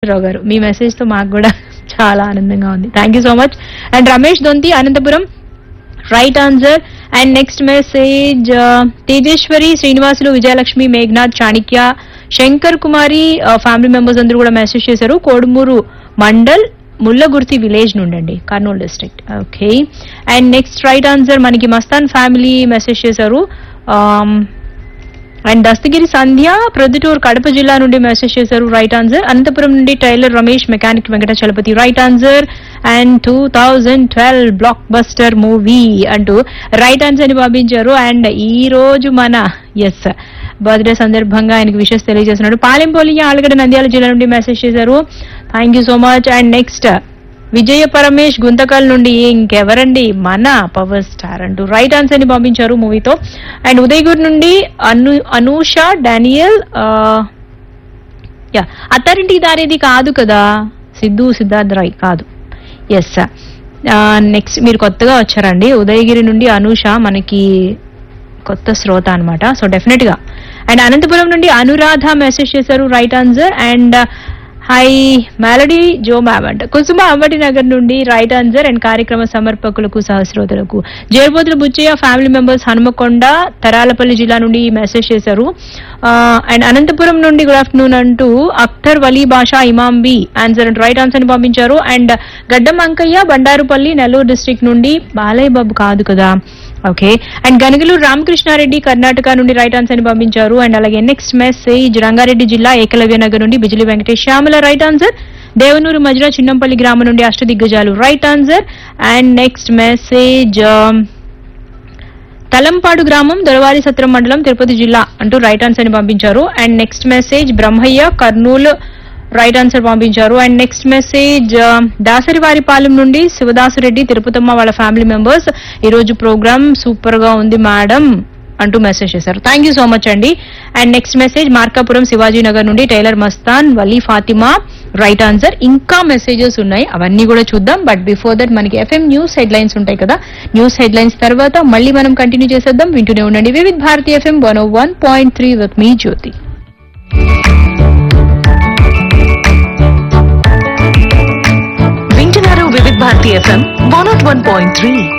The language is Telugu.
శ్రీనివాసరావు గారు మీ మెసేజ్ తో మాకు కూడా చాలా ఆనందంగా ఉంది thank you so much and Ramesh Donthi Anantapur right answer and next message Tejeswari Srinivasulu Vijayalakshmi Meghanath Chanikya Shankar Kumari family members అందరూ కూడా మెసేజ్ చేశారు కోడుమూరు మండల్ ముల్లగుర్తి విలేజ్ నుండండి Kurnool district okay and next right answer మనకి మస్తాన్ ఫ్యామిలీ మెసేజ్ చేశారు Um, అండ్ దస్తగిరి సంధ్య ప్రొద్దుటూరు కడప జిల్లా నుండి మెసేజ్ చేశారు రైట్ ఆన్సర్ అనంతపురం నుండి tailor Ramesh mechanic Venkata Chalapathi right answer and two thousand twelve blockbuster movie అంటూ రైట్ ఆన్సర్ ని పంపించారు అండ్ ఈ రోజు మన ఎస్ బర్త్డే సందర్భంగా ఆయనకి విషెస్ తెలియజేస్తున్నాడు పాలెంపోలియ ఆలగడ్డ నంద్యాల జిల్లా నుండి మెసేజ్ చేశారు thank you so much and next Vijaya Paramesh Guntakal నుండి ఇంకెవరండి మన పవర్ స్టార్ అంటూ రైట్ ఆన్సర్ ని పంపించారు మూవీతో అండ్ ఉదయగూర్ నుండి అను అనూష డానియల్ ఆ, యా అత్తారింటికి దారేది కాదు కదా సిద్ధు సిద్ధార్థ్ రాయ్ కాదు ఎస్ నెక్స్ట్ మీరు కొత్తగా వచ్చారండి ఉదయగిరి నుండి అనూష మనకి కొత్త శ్రోత అన్నమాట సో డెఫినెట్ గా అండ్ అనంతపురం నుండి అనురాధ మెసేజ్ చేశారు right answer and hi melody జో మ్యామ్ అంట కుసుమ అంబటి నగర్ నుండి రైట్ ఆన్సర్ అండ్ కార్యక్రమ సమర్పకులకు సహస్రోతులకు జేర్బోతుల బుచ్చయ్య ఫ్యామిలీ మెంబర్స్ హనుమకొండ తరాలపల్లి జిల్లా నుండి మెసేజ్ చేశారు అండ్ అనంతపురం నుండి గుడ్ ఆఫ్టర్నూన్ అంటూ Akhtar Vali Basha Imambi answer and right answer ని పంపించారు అండ్ గడ్డం అంకయ్య బండారుపల్లి నెల్లూరు డిస్ట్రిక్ట్ నుండి బాలయ్య బాబు కాదు కదా ఓకే అండ్ గనగలూరు రామకృష్ణారెడ్డి కర్ణాటక నుండి రైట్ ఆన్సర్ ని పంపించారు అండ్ అలాగే నెక్స్ట్ మెసేజ్ రంగారెడ్డి జిల్లా ఏకలవ్య నగర్ నుండి బిజిలి వెంకటేష్ శ్యామల రైట్ ఆన్సర్ దేవనూరు మధ్య చిన్నంపల్లి గ్రామం నుండి అష్టదిగ్గజాలు right answer and next message Thalampadu గ్రామం దొరవారి సత్రం మండలం తిరుపతి జిల్లా అంటూ రైట్ ఆన్సర్ ని పంపించారు and next message Brahmaiah Kurnool right answer పంపించారు అండ్ నెక్స్ట్ మెసేజ్ దాసరివారిపాలెం నుండి శివదాసురెడ్డి తిరుపతమ్మ వాళ్ళ ఫ్యామిలీ మెంబర్స్ ఈ రోజు ప్రోగ్రామ్ సూపర్ గా ఉంది మేడం అంటూ మెసేజ్ చేశారు థ్యాంక్ యూ సో మచ్ అండి and next message Markapuram Shivaji Nagar నుండి tailor Mastan Vali Fatima right answer ఇంకా మెసేజెస్ ఉన్నాయి అవన్నీ కూడా చూద్దాం బట్ బిఫోర్ దట్ మనకి ఎఫ్ఎం న్యూస్ హెడ్ లైన్స్ ఉంటాయి కదా న్యూస్ హెడ్ లైన్స్ తర్వాత మళ్ళీ మనం కంటిన్యూ చేసేద్దాం వింటూనే ఉండండి Vividh Bharati FM one one point three with me Jyothi వింటున్నారు Vividha Bharati FM one nought one point three